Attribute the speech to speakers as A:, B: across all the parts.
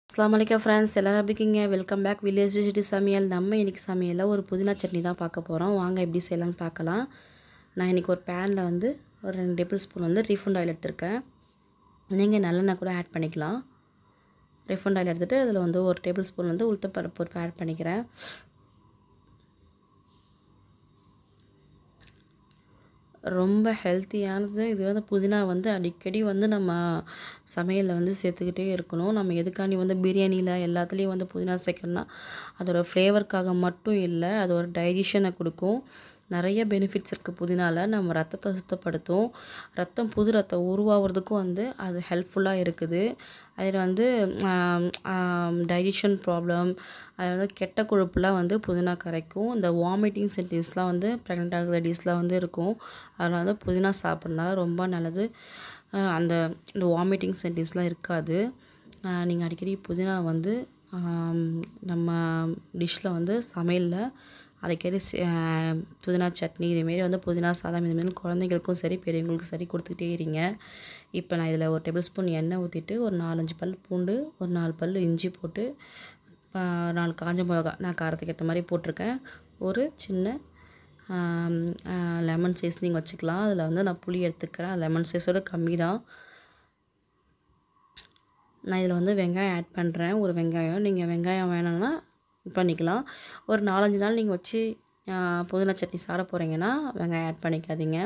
A: அஸ்லாம் வலைக்கம் ஃப்ரெண்ட்ஸ் எல்லோரும் எப்படி இருக்கீங்க வெல்கம் பேக் வில்லேஜ் சிட்டி சமையல் நம்ம இன்றைக்கி சமையலில் ஒரு புதினா சட்னி தான் பார்க்க போகிறோம் வாங்க எப்படி செய்யலாம்னு பார்க்கலாம் நான் இன்றைக்கி ஒரு பேனில் வந்து ஒரு ரெண்டு டேபிள் ஸ்பூன் வந்து ரீஃபண்ட் ஆயில் எடுத்திருக்கேன் நீங்கள் நல்லெண்ணெய் கூட ஆட் பண்ணிக்கலாம் ரீஃபண்ட் ஆயில் எடுத்துகிட்டு அதில் வந்து ஒரு டேபிள் ஸ்பூன் வந்து உளுத்தப்பருப்பு ஆட் பண்ணிக்கிறேன் ரொம்ப ஹெல்த்தியானது இது வந்து புதினா வந்து அடிக்கடி வந்து நம்ம சமையலில் வந்து சேர்த்துக்கிட்டே இருக்கணும் நம்ம எதுக்காண்டி வந்து பிரியாணியில் எல்லாத்துலேயும் வந்து புதினா சேர்க்கணும்னா அதோட ஃப்ளேவருக்காக மட்டும் இல்லை அது ஒரு டைஜஷனை கொடுக்கும் நிறைய பெனிஃபிட்ஸ் இருக்குது புதினாவில் நம்ம ரத்தத்தை சுத்தப்படுத்தும் ரத்தம் புது ரத்தம் உருவாகிறதுக்கும் வந்து அது ஹெல்ப்ஃபுல்லாக இருக்குது அதில் வந்து டைஜஷன் ப்ராப்ளம் அது வந்து கெட்ட கொழுப்புலாம் வந்து புதினா கரைக்கும் இந்த வாமிட்டிங் சென்டென்ஸ்லாம் வந்து ப்ரெக்னென்ட் ஆகிற லேடிஸ்லாம் வந்து இருக்கும் அதில் வந்து புதினா சாப்பிட்றதுனால ரொம்ப நல்லது அந்த இந்த வாமிட்டிங் சென்டென்ஸ்லாம் இருக்காது நீங்கள் அடிக்கடி புதினா வந்து நம்ம டிஷ்ஷில் வந்து சமையலில் அடிக்கடி புதினா சட்னி இதேமாரி வந்து புதினா சாதம் இதுமாரி குழந்தைங்களுக்கும் சரி பெரியவங்களுக்கும் சரி கொடுத்துக்கிட்டே இருங்க இப்போ நான் இதில் ஒரு டேபிள் ஸ்பூன் எண்ணெய் ஊற்றிட்டு ஒரு நாலஞ்சு பல் பூண்டு ஒரு நாலு பல் இஞ்சி போட்டு நாலு காஞ்ச மிளகா நான் காரத்துக்கு ஏற்ற மாதிரி போட்டிருக்கேன் ஒரு சின்ன லெமன் சைஸ் நீங்கள் வச்சுக்கலாம் அதில் வந்து நான் புளி எடுத்துக்கிறேன் லெமன் சைஸோட கம்மி தான் நான் இதில் வந்து வெங்காயம் ஆட் பண்ணுறேன் ஒரு வெங்காயம் நீங்கள் வெங்காயம் வேணும்னா பண்ணிக்கலாம் ஒரு நாலஞ்சு நாள் நீங்கள் வச்சு புதினா சட்னி சாட போகிறீங்கன்னா வெங்காயம் ஆட் பண்ணிக்காதீங்க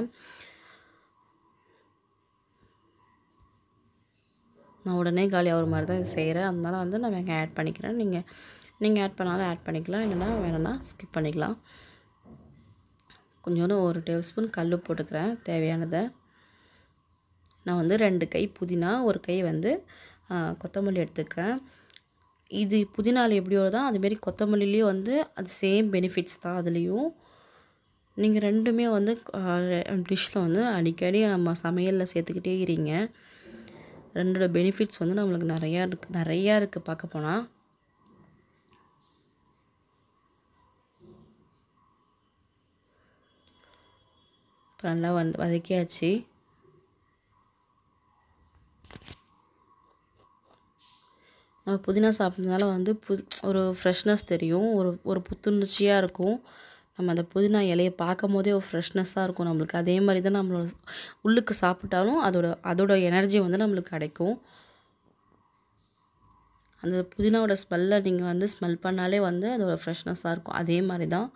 A: நான் உடனே காலி ஆகிற மாதிரி தான் இது செய்கிறேன் அதனால வந்து நான் வெங்காயம் ஆட் பண்ணிக்கிறேன் நீங்கள் நீங்கள் ஆட் பண்ணாலும் ஆட் பண்ணிக்கலாம் இல்லைனா வேணும்னா ஸ்கிப் பண்ணிக்கலாம் கொஞ்சோண்டு ஒரு டேபிள் ஸ்பூன் கல் போட்டுக்கிறேன் தேவையானதை நான் வந்து ரெண்டு கை புதினா ஒரு கை வந்து கொத்தமல்லி எடுத்துக்கிறேன் இது புதினாவில் எப்படி வருதோ அதுமாரி கொத்தமல்லிலேயும் வந்து அது சேம் பெனிஃபிட்ஸ் தான் அதுலேயும் நீங்கள் ரெண்டுமே வந்து டிஷ்ஷில் வந்து அடிக்கடி நம்ம சமையலில் சேர்த்துக்கிட்டே இருங்க ரெண்டோட பெனிஃபிட்ஸ் வந்து நம்மளுக்கு நிறையா இருக்குது நிறையா இருக்குது பார்க்க போனால் இப்போ நல்லா வந்து வதக்கியாச்சு நம்ம புதினா சாப்பிட்றதுனால வந்து பு ஒரு ஃப்ரெஷ்னஸ் தெரியும் ஒரு ஒரு புத்துணர்ச்சியாக இருக்கும் நம்ம அந்த புதினா இலையை பார்க்கும் போதே ஒரு ஃப்ரெஷ்னஸ்ஸாக இருக்கும் நம்மளுக்கு அதே மாதிரி தான் நம்மளோட உள்ளுக்கு சாப்பிட்டாலும் அதோட அதோட எனர்ஜி வந்து நம்மளுக்கு கிடைக்கும் அந்த புதினாவோட ஸ்மெல்லை நீங்கள் வந்து ஸ்மெல் பண்ணாலே வந்து அதோட ஃப்ரெஷ்னஸ்ஸாக இருக்கும் அதே மாதிரி தான்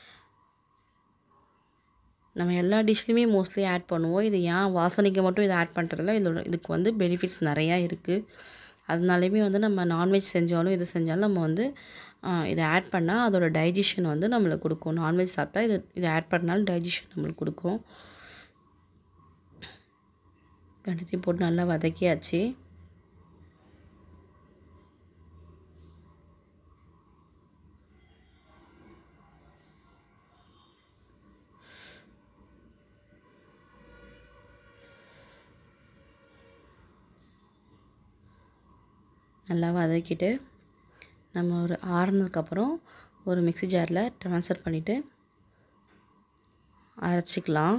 A: நம்ம எல்லா டிஷ்லேயுமே மோஸ்ட்லி ஆட் பண்ணுவோம் இது ஏன் வாசனைக்கு மட்டும் இதை ஆட் பண்ணுறதில்ல இதோட இதுக்கு வந்து பெனிஃபிட்ஸ் நிறையா இருக்குது அதனாலையுமே வந்து நம்ம நான்வெஜ் செஞ்சாலும் இது செஞ்சாலும் நம்ம வந்து இதை ஆட் பண்ணால் அதோட டைஜஷன் வந்து நம்மளுக்கு கொடுக்கும் நான்வெஜ் சாப்பிட்டா இது இதை ஆட் பண்ணாலும் டைஜஷன் நம்மளுக்கு கொடுக்கும் ரெண்டுத்தையும் போட்டு நல்லா வதக்கியாச்சு நல்லா வதக்கிட்டு நம்ம ஒரு ஆறுனதுக்கப்புறம் ஒரு மிக்சி ஜாரில் ட்ரான்ஸ்ஃபர் பண்ணிவிட்டு அரைச்சிக்கலாம்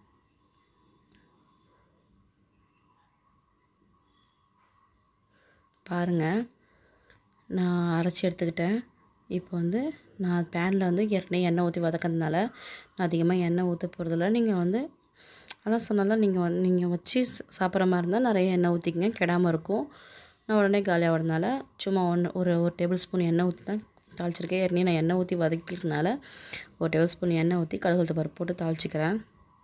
A: பாருங்கள் நான் அரைச்சி எடுத்துக்கிட்டேன் இப்போ வந்து நான் பேனில் வந்து ஏற்கனவே எண்ணெய் ஊற்றி வதக்கிறதுனால நான் அதிகமாக எண்ணெய் ஊற்ற போகிறதில்ல நீங்கள் வந்து அதான் சொன்னால நீங்கள் வந்து நீங்கள் வச்சு சாப்பிட்ற மாதிரி இருந்தால் நிறைய எண்ணெய் ஊற்றிக்கங்க கெடாமல் இருக்கும் நான் உடனே காலி ஆகிறதுனால சும்மா ஒன்று ஒரு ஒரு டேபிள் ஸ்பூன் எண்ணெய் ஊற்றி தான் தாளிச்சிருக்கேன் ஏற்கனவே நான் எண்ணெய் ஊற்றி வதக்கிறதுனால ஒரு டேபிள் ஸ்பூன் எண்ணெய் ஊற்றி கடுகு பருப்பு போட்டு தாளிச்சிக்கிறேன்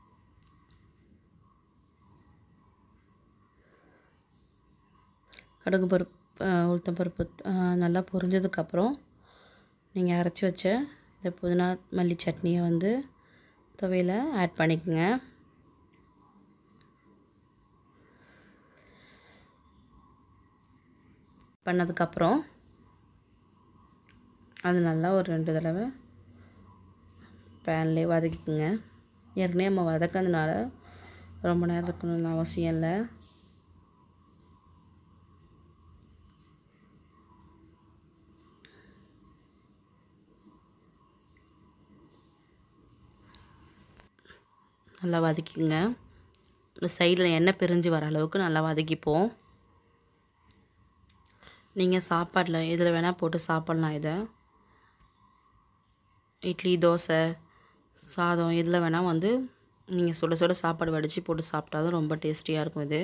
A: கடுகு பருப்பு உளுத்தம் பருப்பு நல்லா பொரிஞ்சதுக்கப்புறம் நீங்கள் அரைச்சி வச்ச இந்த புதினா மல்லி சட்னியை வந்து துவையில் ஆட் பண்ணிக்கோங்க பண்ணதுக்கப்புறம் அது நல்லா ஒரு ரெண்டு தடவை பேன்லேயே வதக்கிக்குங்க ஏற்கனவே நம்ம வதக்கிறதுனால ரொம்ப நேரம் இருக்கணும்னு அவசியம் இல்லை நல்லா வதக்கிங்க இந்த சைடில் எண்ணெய் பிரிஞ்சு வர அளவுக்கு நல்லா வதக்கிப்போம் நீங்கள் சாப்பாட்டில் இதில் வேணால் போட்டு சாப்பிட்லாம் இதை இட்லி தோசை சாதம் இதில் வேணால் வந்து நீங்கள் சுட சுட சாப்பாடு வடித்து போட்டு சாப்பிட்டா தான் ரொம்ப டேஸ்டியாக இருக்கும் இது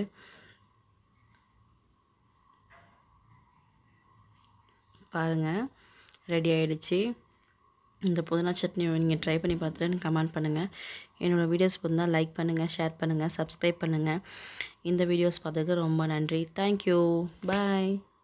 A: பாருங்கள் ரெடி ஆகிடுச்சு இந்த புதினா சட்னி நீங்கள் ட்ரை பண்ணி பார்த்துட்டு எனக்கு கமெண்ட் பண்ணுங்கள் என்னோடய வீடியோஸ் பிடிந்தால் லைக் பண்ணுங்கள் ஷேர் பண்ணுங்கள் சப்ஸ்கிரைப் பண்ணுங்கள் இந்த வீடியோஸ் பார்த்ததுக்கு ரொம்ப நன்றி தேங்க்யூ பாய்